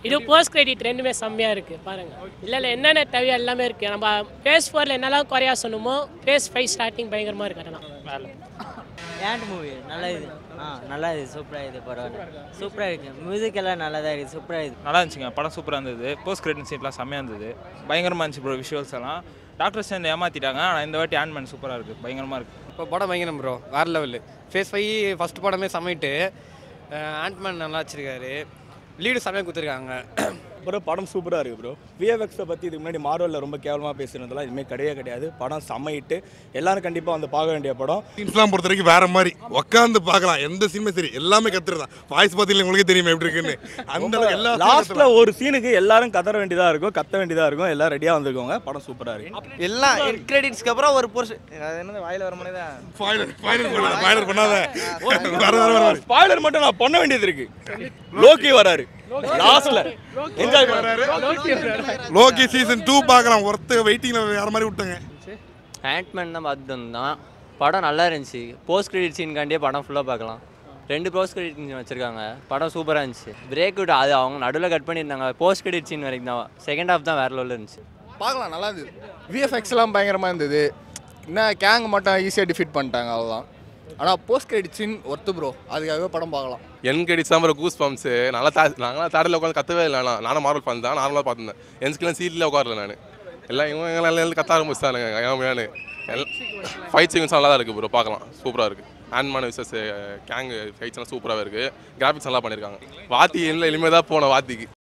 இது post credit ரெண்டுமே செம்மையாக இருக்குது பாருங்கள் இல்லை இல்லை என்னென்ன தேவையோ எல்லாமே இருக்குது நம்ம ஃபேஸ் ஃபோரில் என்னெல்லாம் குறையா சொன்னோமோ ஃபேஸ் ஃபைவ் ஸ்டார்டிங் பயங்கரமாக இருக்கு அதெல்லாம் வேலை ஏண்ட் மூவி நல்லா இது ஆ நல்லா இது சூப்பராக இது பரவாயில்ல சூப்பராக இருக்குது மியூசிக் எல்லாம் நல்லா தான் இருக்குது சூப்பராக இது நல்லா இருந்துச்சுங்க படம் சூப்பராக இருந்தது போஸ்ட் கிரெடிட் சீட்லாம் செம்மையாக இருந்தது பயங்கரமாக இருந்துச்சு ப்ரோ விஷுவல்ஸ் எல்லாம் டாக்டர் சேர்ந்து ஏமாற்றிட்டாங்க ஆனால் இந்த வாட்டி ஆன்மேன் சூப்பராக இருக்குது பயங்கரமாக இருக்குது இப்போ படம் பயங்கரம் ப்ரோ வேறு லெவலு ஃபேஸ் ஃபைவ் ஃபஸ்ட் படமே சமைட்டு ஆண்ட்மேன் நல்லா வச்சிருக்காரு லீடு செமையாக கொடுத்துருக்காங்க ப்ரோ படம் சூப்பராக இருக்குது ப்ரோ விஎஃப்எக்ஸை பற்றி இதுக்கு முன்னாடி மார்வலில் ரொம்ப கேவலமாக பேசுனதெல்லாம் இதுமாதிரி கிடையவே கிடையாது படம் செம்மையிட்டு எல்லாரும் கண்டிப்பாக வந்து பார்க்க வேண்டிய படம் சீன்ஸ்லாம் பொறுத்த வரைக்கும் வேற மாதிரி உட்காந்து பார்க்கலாம் எந்த சீனுமே சரி எல்லாமே கத்துறதான் வாய்ஸ் பார்த்தீங்களா உங்களுக்கே தெரியுமா எப்படி இருக்குன்னு அந்த அளவுக்கு எல்லா லாஸ்ட்டில் ஒரு சீனுக்கு எல்லாரும் கதற வேண்டியதாக இருக்கும் கத்த வேண்டியதாக இருக்கும் எல்லாம் ரெடியாக வந்திருக்கோங்க படம் சூப்பராக இருக்கு எல்லாம் கிரெடிட்ஸ்க்கு அப்புறம் ஒரு போர்ஷன் அது என்னது வாயில வர மாதிரி தான் ஸ்பாயிலர் ஸ்பாயிலர் பண்ணாத ஸ்பாயிலர் பண்ணாத வர வர வர வர ஸ்பாய்லர் மட்டும் நான் பண்ண வேண்டியது இருக்கு லோக்கி வராரு லாஸ்ட்ல என்ஜாய் பண்றாரு லோகி சீசன் டூ பார்க்கலாம் ஒருத்த வெயிட்டிங்ல வேற மாதிரி விட்டாங்க ஆண்ட்மேன் தான் பார்த்துட்டு வந்தோம் படம் நல்லா இருந்துச்சு போஸ்ட் கிரெடிட் சீன்காண்டியே படம் ஃபுல்லாக பார்க்கலாம் ரெண்டு போஸ்ட் கிரெடிட் சீன் வச்சுருக்காங்க படம் சூப்பராக இருந்துச்சு பிரேக் விட் அது அவங்க நடுவில் கட் பண்ணியிருந்தாங்க போஸ்ட் கிரெடிட் சீன் வரைக்கும் தான் செகண்ட் ஹாஃப் தான் வேற லெவலில் இருந்துச்சு பார்க்கலாம் நல்லா இருந்தது விஎஃப்எக்ஸ்லாம் பயங்கரமாக இருந்தது என்ன கேங் மட்டும் ஈஸியாக டிஃபீட் பண்ணிட்டாங்க அவ்வளோதான் ஆனால் post credit scene worth bro அதுக்காகவே படம் பார்க்கலாம் என் கிரெடிட்ஸ் தான் ப்ரோ கூஸ் பம்ப்ஸு நல்லா தா நாங்களாம் தேடரில் உட்காந்து கத்தவே இல்லை நான் நானும் மார்வல் ஃபன் தான் நார்மலாக பார்த்துருந்தேன் என் ஸ்கிலாம் சீட்டில் உட்காரல நான் எல்லாம் இவங்க எல்லாம் எல்லாம் கத்த ஆரம்பிச்சிட்டானுங்க ஏன் எல்லாம் ஃபைட் சீக்வன்ஸ் நல்லா தான் இருக்குது ப்ரோ பார்க்கலாம் சூப்பராக இருக்குது ஆண்ட்மேன் விசஸ் கேங் ஃபைட்ஸ்லாம் சூப்பராகவே இருக்குது கிராஃபிக்ஸ் நல்லா பண்ணியிருக்காங்க வாத்தி இல்லை இனிமேல் தான் போனோம் வாத்திக்கு